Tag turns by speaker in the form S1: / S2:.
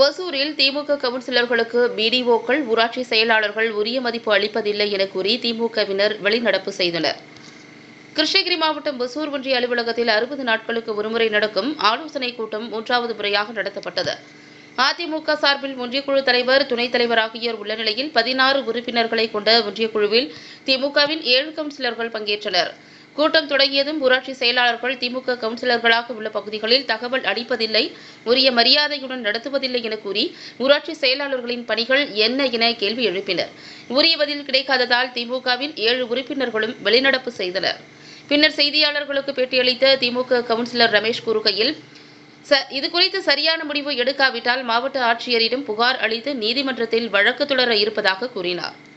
S1: ஒசூரில் திமுக கவுன்சிலர்களுக்கு பிடிஓக்கள் ஊராட்சி செயலாளர்கள் உரிய மதிப்பு அளிப்பதில்லை என கூறி திமுகவினர் வெளிநடப்பு செய்தனர் கிருஷ்ணகிரி மாவட்டம் ஒசூர் ஒன்றிய அலுவலகத்தில் அறுபது நாட்களுக்கு ஒருமுறை நடக்கும் ஆலோசனைக் கூட்டம் மூன்றாவது முறையாக நடத்தப்பட்டது அதிமுக சார்பில் ஒன்றியக்குழு தலைவர் துணைத் தலைவர் ஆகியோர் உள்ள நிலையில் பதினாறு உறுப்பினர்களை கொண்ட ஒன்றியக்குழுவில் திமுகவின் ஏழு கவுன்சிலர்கள் பங்கேற்றனர் கூட்டம் தொடங்கியதும் ஊராட்சி செயலாளர்கள் திமுக கவுன்சிலர்களாக உள்ள பகுதிகளில் தகவல் அளிப்பதில்லை உரிய மரியாதையுடன் நடத்துவதில்லை என கூறி ஊராட்சி செயலாளர்களின் பணிகள் என்ன என கேள்வி எழுப்பினர் உரிய பதில் கிடைக்காததால் திமுகவின் ஏழு உறுப்பினர்களும் வெளிநடப்பு செய்தனர் பின்னர் செய்தியாளர்களுக்கு பேட்டியளித்த திமுக கவுன்சிலர் ரமேஷ் கூறுகையில் ச இது குறித்து சரியான முடிவு எடுக்காவிட்டால் மாவட்ட ஆட்சியரிடம் புகார் அளித்து நீதிமன்றத்தில் வழக்கு தொடர இருப்பதாக கூறினார்